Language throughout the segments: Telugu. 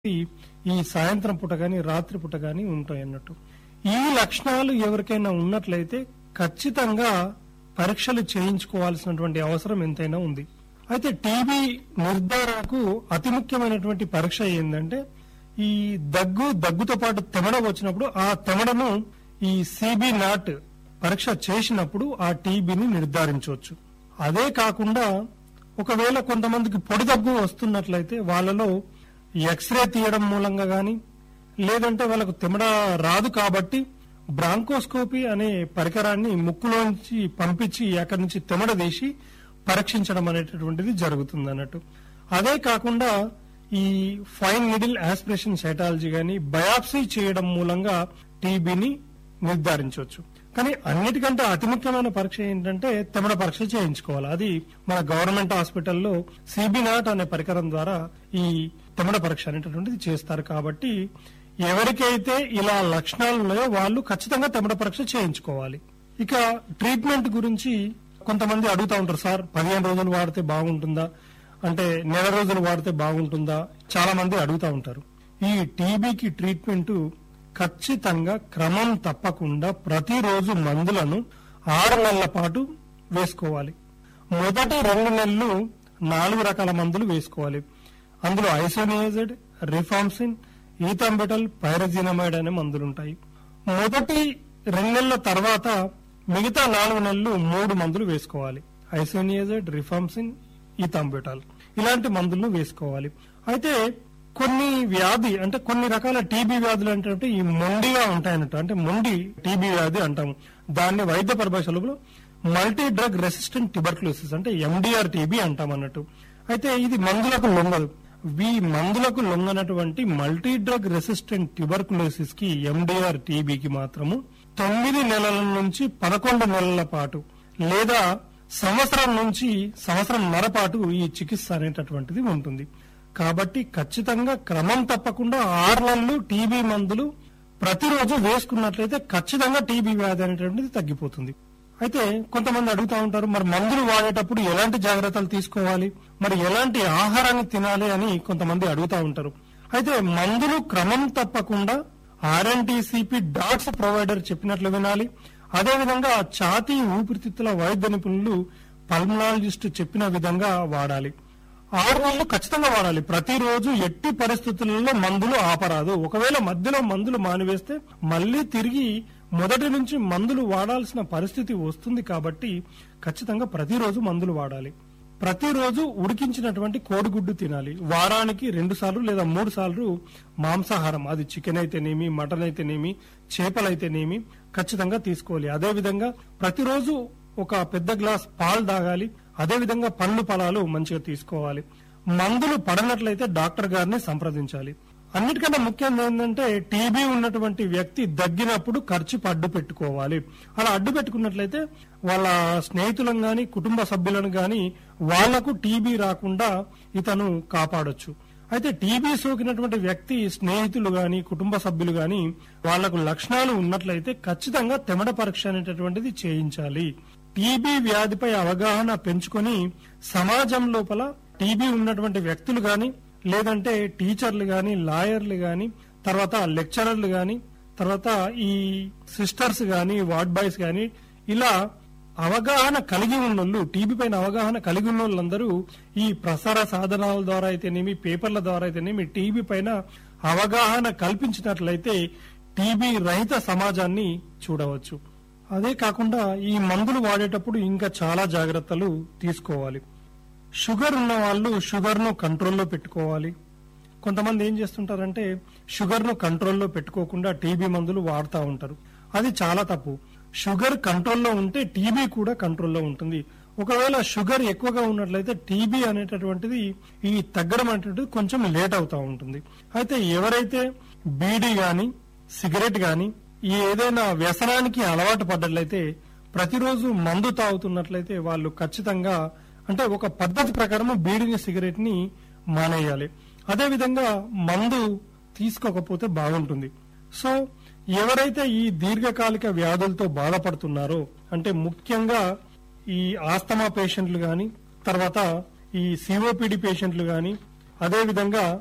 ఈ సాయంత్రం పూట గాని రాత్రి పూట గాని ఉంటాయి అన్నట్టు ఈ లక్షణాలు ఎవరికైనా ఉన్నట్లయితే ఖచ్చితంగా పరీక్షలు చేయించుకోవాల్సినటువంటి అవసరం ఎంతైనా ఉంది అయితే టీబీ నిర్ధారణకు అతి ముఖ్యమైనటువంటి పరీక్ష ఏంటంటే ఈ దగ్గు దగ్గుతో పాటు తెమడ వచ్చినప్పుడు ఆ తెమడను ఈ సిబి నాట్ పరీక్ష చేసినప్పుడు ఆ టీబీని నిర్ధారించవచ్చు అదే కాకుండా ఒకవేళ కొంతమందికి పొడి దగ్గు వస్తున్నట్లయితే వాళ్ళలో ఎక్స్రే తీయడం మూలంగా గాని లేదంటే వాళ్ళకు తెమడ రాదు కాబట్టి బ్రాంకోస్కోపీ అనే పరికరాన్ని ముక్కులోంచి పంపించి అక్కడి నుంచి తెమడ తీసి పరీక్షించడం అనేటటువంటిది జరుగుతుంది అన్నట్టు అదే కాకుండా ఈ ఫైన్ మిడిల్ ఆస్పిరేషన్ సైటాలజీ గాని బయాప్సీ చేయడం మూలంగా టీబీని నిర్ధారించవచ్చు కానీ అన్నిటికంటే అతి ముఖ్యమైన పరీక్ష ఏంటంటే తెమడ పరీక్ష చేయించుకోవాలి అది మన గవర్నమెంట్ హాస్పిటల్లో సిబినాట్ అనే పరికరం ద్వారా ఈ తెమడ పరీక్ష అనేటటువంటిది చేస్తారు కాబట్టి ఎవరికైతే ఇలా లక్షణాలు ఉన్నాయో వాళ్ళు ఖచ్చితంగా తెమడ పరీక్ష చేయించుకోవాలి ఇక ట్రీట్మెంట్ గురించి కొంతమంది అడుగుతా ఉంటారు సార్ పదిహేను రోజులు వాడితే బాగుంటుందా అంటే నెల రోజులు వాడితే బాగుంటుందా చాలా మంది అడుగుతా ఉంటారు ఈ టీబీకి ట్రీట్మెంట్ ఖచ్చితంగా క్రమం తప్పకుండా ప్రతిరోజు మందులను ఆరు నెలల పాటు వేసుకోవాలి మొదటి రెండు నెలలు నాలుగు రకాల మందులు వేసుకోవాలి అందులో ఐసోనియాజెడ్ రిఫార్మ్సిన్ ఈథంబెటల్ పైరజినమైడ్ అనే మందులు ఉంటాయి మొదటి రెండు నెలల తర్వాత మిగతా నాలుగు నెలలు మూడు మందులు వేసుకోవాలి ఐసోనియాజెడ్ రిఫార్మ్సిన్ ఈథంబెటల్ ఇలాంటి మందులను వేసుకోవాలి అయితే కొన్ని వ్యాధి అంటే కొన్ని రకాల టీబీ వ్యాధులు అంటే ఈ మొండిగా ఉంటాయన్నట్టు అంటే మొండి టీబీ వ్యాధి అంటాము దాన్ని వైద్య పరిభాషలో మల్టీ డ్రగ్ రెసిస్టెంట్ ట్యూబర్క్లోసిస్ అంటే ఎండిఆర్ టీబీ అంటాం అన్నట్టు అయితే ఇది మందులకు లొంగదు ఈ మందులకు లొంగనటువంటి మల్టీ డ్రగ్ రెసిస్టెంట్ ట్యూబర్కులోసిస్ కి ఎండిఆర్ టీబీకి మాత్రము తొమ్మిది నెలల నుంచి పదకొండు నెలల పాటు లేదా సంవత్సరం నుంచి సంవత్సరంన్నర పాటు ఈ చికిత్స అనేటటువంటిది ఉంటుంది కాబట్టి ఖచ్చితంగా క్రమం తప్పకుండా ఆరు నెలలు టీబీ మందులు ప్రతిరోజు వేసుకున్నట్లయితే ఖచ్చితంగా టీబీ వ్యాధి అనేటువంటిది తగ్గిపోతుంది అయితే కొంతమంది అడుగుతా ఉంటారు మరి మందులు వాడేటప్పుడు ఎలాంటి జాగ్రత్తలు తీసుకోవాలి మరి ఎలాంటి ఆహారాన్ని తినాలి అని కొంతమంది అడుగుతా ఉంటారు అయితే మందులు క్రమం తప్పకుండా ఆర్ఎన్టీసీపీ డాట్స్ ప్రొవైడర్ చెప్పినట్లు వినాలి అదేవిధంగా ఛాతీ ఊపిరితిత్తుల వైద్య నిపుణులు పల్మనాలజిస్ట్ చెప్పిన విధంగా వాడాలి ఆరు నెలలు ఖచ్చితంగా వాడాలి ప్రతిరోజు ఎట్టి పరిస్థితులలో మందులు ఆపరాదు ఒకవేళ మధ్యలో మందులు మానివేస్తే మళ్ళీ తిరిగి మొదటి నుంచి మందులు వాడాల్సిన పరిస్థితి వస్తుంది కాబట్టి ఖచ్చితంగా ప్రతిరోజు మందులు వాడాలి ప్రతిరోజు ఉడికించినటువంటి కోడిగుడ్డు తినాలి వారానికి రెండు సార్లు లేదా మూడు సార్లు మాంసాహారం అది చికెన్ అయితేనేమి మటన్ అయితేనేమి చేపలైతేనేమి ఖచ్చితంగా తీసుకోవాలి అదేవిధంగా ప్రతిరోజు ఒక పెద్ద గ్లాస్ పాలు తాగాలి అదేవిధంగా పండ్లు ఫలాలు మంచిగా తీసుకోవాలి మందులు పడనట్లయితే డాక్టర్ గారిని సంప్రదించాలి అన్నిటికన్నా ముఖ్యం ఏంటంటే టీబీ ఉన్నటువంటి వ్యక్తి దగ్గినప్పుడు ఖర్చు అడ్డు పెట్టుకోవాలి అలా అడ్డు పెట్టుకున్నట్లయితే వాళ్ళ స్నేహితులను గాని కుటుంబ సభ్యులను గాని వాళ్లకు టీబీ రాకుండా ఇతను కాపాడొచ్చు అయితే టీబీ సోకినటువంటి వ్యక్తి స్నేహితులు గాని కుటుంబ సభ్యులు గాని వాళ్లకు లక్షణాలు ఉన్నట్లయితే ఖచ్చితంగా తెమడ పరీక్ష అనేటటువంటిది చేయించాలి టీబీ వ్యాధిపై అవగాహన పెంచుకొని సమాజం లోపల టీబీ ఉన్నటువంటి వ్యక్తులు గాని లేదంటే టీచర్లు గాని లాయర్లు గాని తర్వాత లెక్చరర్లు గాని తర్వాత ఈ సిస్టర్స్ గాని వార్డ్ బాయ్స్ గాని ఇలా అవగాహన కలిగి ఉన్నోళ్ళు టీబీ పైన అవగాహన కలిగి ఉన్న వాళ్ళందరూ ఈ ప్రసార సాధనాల ద్వారా అయితేనేమి పేపర్ల ద్వారా అయితేనేమి టీబీ పైన అవగాహన కల్పించినట్లయితే టీబీ రహిత సమాజాన్ని చూడవచ్చు అదే కాకుండా ఈ మందులు వాడేటప్పుడు ఇంకా చాలా జాగ్రత్తలు తీసుకోవాలి షుగర్ ఉన్న వాళ్ళు షుగర్ ను కంట్రోల్లో పెట్టుకోవాలి కొంతమంది ఏం చేస్తుంటారంటే షుగర్ ను కంట్రోల్లో పెట్టుకోకుండా టీబీ మందులు వాడుతూ ఉంటారు అది చాలా తప్పు షుగర్ కంట్రోల్లో ఉంటే టీబీ కూడా కంట్రోల్లో ఉంటుంది ఒకవేళ షుగర్ ఎక్కువగా ఉన్నట్లయితే టీబీ అనేటటువంటిది ఈ తగ్గడం అనేటువంటిది కొంచెం లేట్ అవుతా ఉంటుంది అయితే ఎవరైతే బీడీ గాని సిగరెట్ గాని ఈ ఏదైనా వ్యసనానికి అలవాటు పడ్డట్లయితే ప్రతిరోజు మందు తాగుతున్నట్లయితే వాళ్ళు ఖచ్చితంగా అంటే ఒక పద్ధతి ప్రకారం బీడిని సిగరెట్ ని మానేయాలి అదేవిధంగా మందు తీసుకోకపోతే బాగుంటుంది సో ఎవరైతే ఈ దీర్ఘకాలిక వ్యాధులతో బాధపడుతున్నారో అంటే ముఖ్యంగా ఈ ఆస్తమా పేషెంట్లు గాని తర్వాత ఈ సిఓపిడి పేషెంట్లు గాని అదేవిధంగా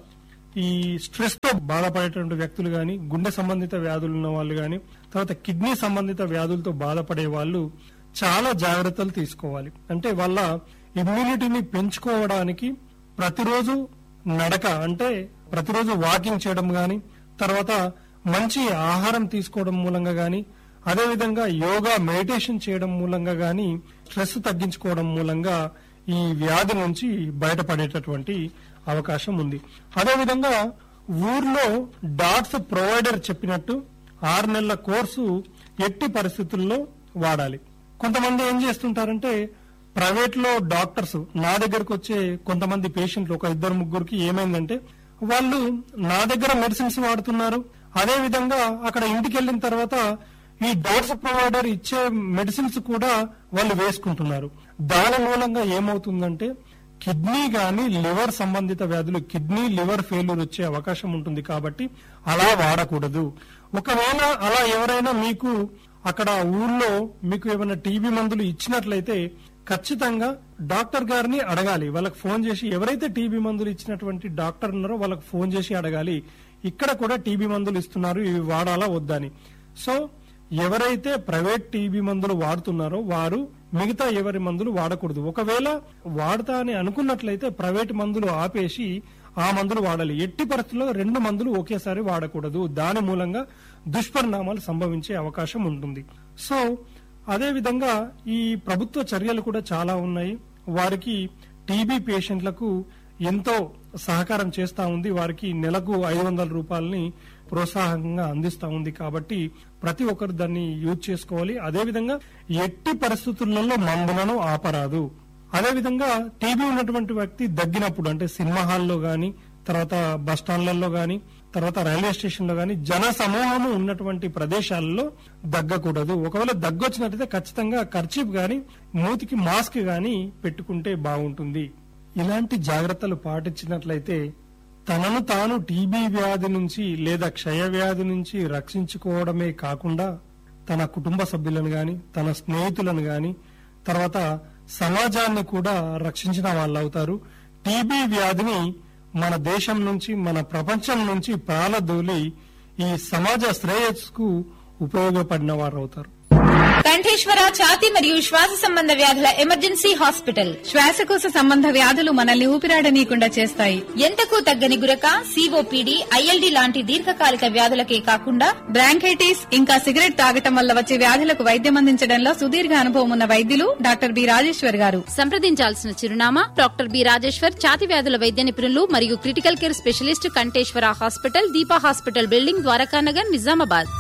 ఈ స్ట్రెస్ తో బాధపడేటువంటి వ్యక్తులు గాని గుండె సంబంధిత వ్యాధులు ఉన్న వాళ్ళు గాని తర్వాత కిడ్నీ సంబంధిత వ్యాధులతో బాధపడే వాళ్ళు చాలా జాగ్రత్తలు తీసుకోవాలి అంటే వాళ్ళ ఇమ్యూనిటీని పెంచుకోవడానికి ప్రతిరోజు నడక అంటే ప్రతిరోజు వాకింగ్ చేయడం గాని తర్వాత మంచి ఆహారం తీసుకోవడం మూలంగా గాని అదేవిధంగా యోగా మెడిటేషన్ చేయడం మూలంగా గాని స్ట్రెస్ తగ్గించుకోవడం మూలంగా ఈ వ్యాధి నుంచి బయటపడేటటువంటి అవకాశం ఉంది అదేవిధంగా ఊర్లో డాట్స్ ప్రొవైడర్ చెప్పినట్టు ఆరు నెలల కోర్సు ఎట్టి పరిస్థితుల్లో వాడాలి కొంతమంది ఏం చేస్తుంటారంటే ప్రైవేట్ లో డాక్టర్స్ నా దగ్గరకు వచ్చే కొంతమంది పేషెంట్లు ఒక ఇద్దరు ముగ్గురికి ఏమైందంటే వాళ్ళు నా దగ్గర మెడిసిన్స్ వాడుతున్నారు అదే విధంగా అక్కడ ఇంటికి వెళ్ళిన తర్వాత ఈ డోర్స్ ప్రొవైడర్ ఇచ్చే మెడిసిన్స్ కూడా వాళ్ళు వేసుకుంటున్నారు దాని మూలంగా ఏమవుతుందంటే కిడ్నీ గాని లివర్ సంబంధిత వ్యాధులు కిడ్నీ లివర్ ఫెయిల్యూర్ వచ్చే అవకాశం ఉంటుంది కాబట్టి అలా వాడకూడదు ఒకవేళ అలా ఎవరైనా మీకు అక్కడ ఊర్లో మీకు ఏమైనా టీబీ మందులు ఇచ్చినట్లయితే ఖచ్చితంగా డాక్టర్ గారిని అడగాలి వాళ్ళకి ఫోన్ చేసి ఎవరైతే టీబీ మందులు ఇచ్చినటువంటి డాక్టర్ ఉన్నారో వాళ్ళకి ఫోన్ చేసి అడగాలి ఇక్కడ కూడా టీబీ మందులు ఇస్తున్నారు ఇవి వాడాలా వద్దని సో ఎవరైతే ప్రైవేట్ టీబీ మందులు వాడుతున్నారో వారు మిగతా ఎవరి మందులు వాడకూడదు ఒకవేళ వాడతా అని అనుకున్నట్లయితే ప్రైవేట్ మందులు ఆపేసి ఆ మందులు వాడాలి ఎట్టి పరిస్థితుల్లో రెండు మందులు ఒకేసారి వాడకూడదు దాని మూలంగా దుష్పరిణామాలు సంభవించే అవకాశం ఉంటుంది సో అదే విధంగా ఈ ప్రభుత్వ చర్యలు కూడా చాలా ఉన్నాయి వారికి టీబీ పేషెంట్లకు ఎంతో సహకారం చేస్తా ఉంది వారికి నెలకు ఐదు వందల రూపాయలని ప్రోత్సాహంగా అందిస్తా ఉంది కాబట్టి ప్రతి ఒక్కరు దాన్ని యూజ్ చేసుకోవాలి అదే విధంగా ఎట్టి పరిస్థితులలో మందులను ఆపరాదు అదే విధంగా టీబీ ఉన్నటువంటి వ్యక్తి దగ్గినప్పుడు అంటే సినిమా హాల్లో గాని తర్వాత బస్ స్టాండ్లలో గాని తర్వాత రైల్వే స్టేషన్ లో గాని జన సమూహము ఉన్నటువంటి ప్రదేశాలలో దగ్గకూడదు ఒకవేళ దగ్గొచ్చినట్లయితే ఖచ్చితంగా ఖర్చీప్ గాని మూతికి మాస్క్ గాని పెట్టుకుంటే బాగుంటుంది ఇలాంటి జాగ్రత్తలు పాటించినట్లయితే తనను తాను టీబీ వ్యాధి నుంచి లేదా క్షయ వ్యాధి నుంచి రక్షించుకోవడమే కాకుండా తన కుటుంబ సభ్యులను గాని తన స్నేహితులను గాని తర్వాత సమాజాన్ని కూడా రక్షించిన వాళ్ళు అవుతారు టీబీ వ్యాధిని మన దేశం నుంచి మన ప్రపంచం నుంచి ప్రాలదోలి ఈ సమాజ శ్రేయస్సుకు ఉపయోగపడిన వారు అవుతారు కంఠేశ్వర ఛాతి మరియు శ్వాస సంబంధ వ్యాధుల ఎమర్జెన్సీ హాస్పిటల్ శ్వాసకోశ సంబంధ వ్యాధులు మనల్ని ఊపిరాడనీయకుండా చేస్తాయి ఎంతకు తగ్గని గురక సిఓపిడి ఐఎల్డి లాంటి దీర్ఘకాలిక వ్యాధులకే కాకుండా బ్రాంకైటిస్ ఇంకా సిగరెట్ తాగటం వల్ల వచ్చే వ్యాధులకు వైద్యం అందించడంలో సుదీర్ఘ అనుభవం ఉన్న వైద్యులు డాక్టర్ బి రాజేశ్వర్ గారు సంప్రదించాల్సిన చిరునామా డాక్టర్ బి రాజేశ్వర్ ఛాతి వ్యాధుల వైద్య నిపుణులు మరియు critical care specialist Kanteshwar hospital Deepa hospital building Dwarakanagar Nizamabad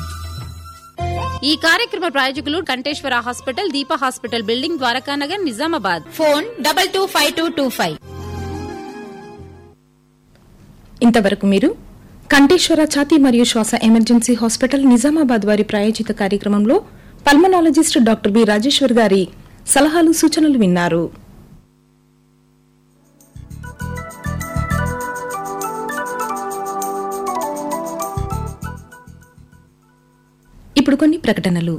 ఈ కార్యక్రమ ప్రాయోజకులు Kanteshwar hospital Deepa hospital building Dwarakanagar Nizamabad phone double two five two two five ఇంతవరకు మీరు కంఠేశ్వర ఛాతీ మరియు శ్వాస ఎమర్జెన్సీ హాస్పిటల్ నిజామాబాద్ వారి ప్రాయోజిత కార్యక్రమంలో పల్మనాలజిస్ట్ డాక్టర్ బి రాజేశ్వర్ గారి సలహాలు సూచనలు విన్నారు ఇప్పుడు కొన్ని ప్రకటనలు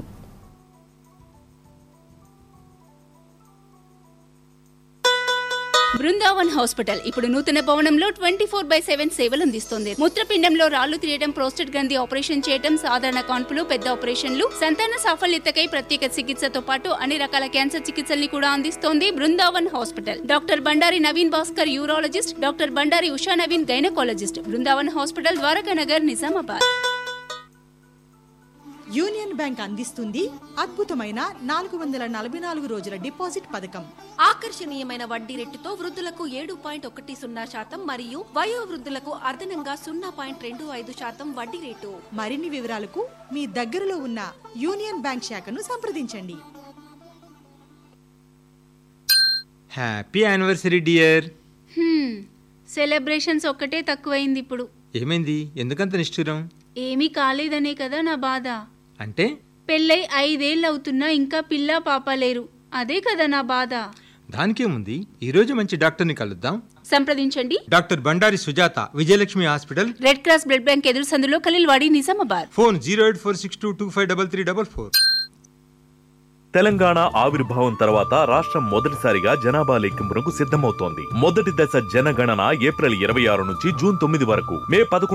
బృందావన్ హాస్పిటల్ ఇప్పుడు నూతన భవనంలో ట్వంటీ ఫోర్ బై సెవెన్ సేవలు అందిస్తుంది మూత్రపిండంలో రాళ్లు తీయడం ప్రోస్టెట్ గ్రంథి ఆపరేషన్ చేయడం సాధారణ కాన్పులు పెద్ద ఆపరేషన్లు సంతాన సాఫల్యతకై ప్రత్యేక చికిత్సతో పాటు అన్ని రకాల క్యాన్సర్ చికిత్సల్ని కూడా అందిస్తోంది Brindavan hospital doctor Bandari Naveen Bhaskar urologist doctor Bandari Usha Naveen gynaecologist Brindavan hospital Dwarakanagar Nizamabad Union Bank అందిస్తుంది అద్భుతమైన నాలుగు వందల నలభై నాలుగు రోజుల డిపాజిట్ పథకం ఆకర్షణీయమైన వడ్డీ రేటుతో వృద్ధులకు ఏడు పాయింట్ ఒకటి సున్నా శాతం మరియు వయో వృద్ధులకు అదనంగా సున్నా పాయింట్ రెండు ఐదు శాతం వడ్డీ రేటు మరిన్ని వివరాలకు మీ దగ్గరలో ఉన్న యూనియన్ బ్యాంక్ శాఖను సంప్రదించండి హ్యాపీ యానివర్సరీ డియర్ సెలబ్రేషన్స్ ఒక్కటే తక్కువైంది ఇప్పుడు ఏమైంది ఎందుకంత నిష్ఠురం ఏమీ కాలేదనే కదా నా బాధ అంటే పెళ్ళై ఐదేళ్ళు అవుతున్నా ఇంకా పిల్ల పాప లేరు అదే కదా నా బాధ దానికేముంది ఈ రోజు మంచి డాక్టర్ని కలుద్దాం సంప్రదించండి doctor Bandari Sujatha Vijayalakshmi hospital red cross blood bank ఎదురు సందులో Khaleelwadi Nizamabad phone zero eight four six two two five double three double four Telangana ఆవిర్భావం తర్వాత రాష్ట్రం మొదటిసారిగా జనాభా లెక్కింపునకు సిద్ధమవుతోంది మొదటి దశ జనగణన ఏప్రిల్ ఇరవై ఆరు నుంచి జూన్ తొమ్మిది వరకు మే పదకొండు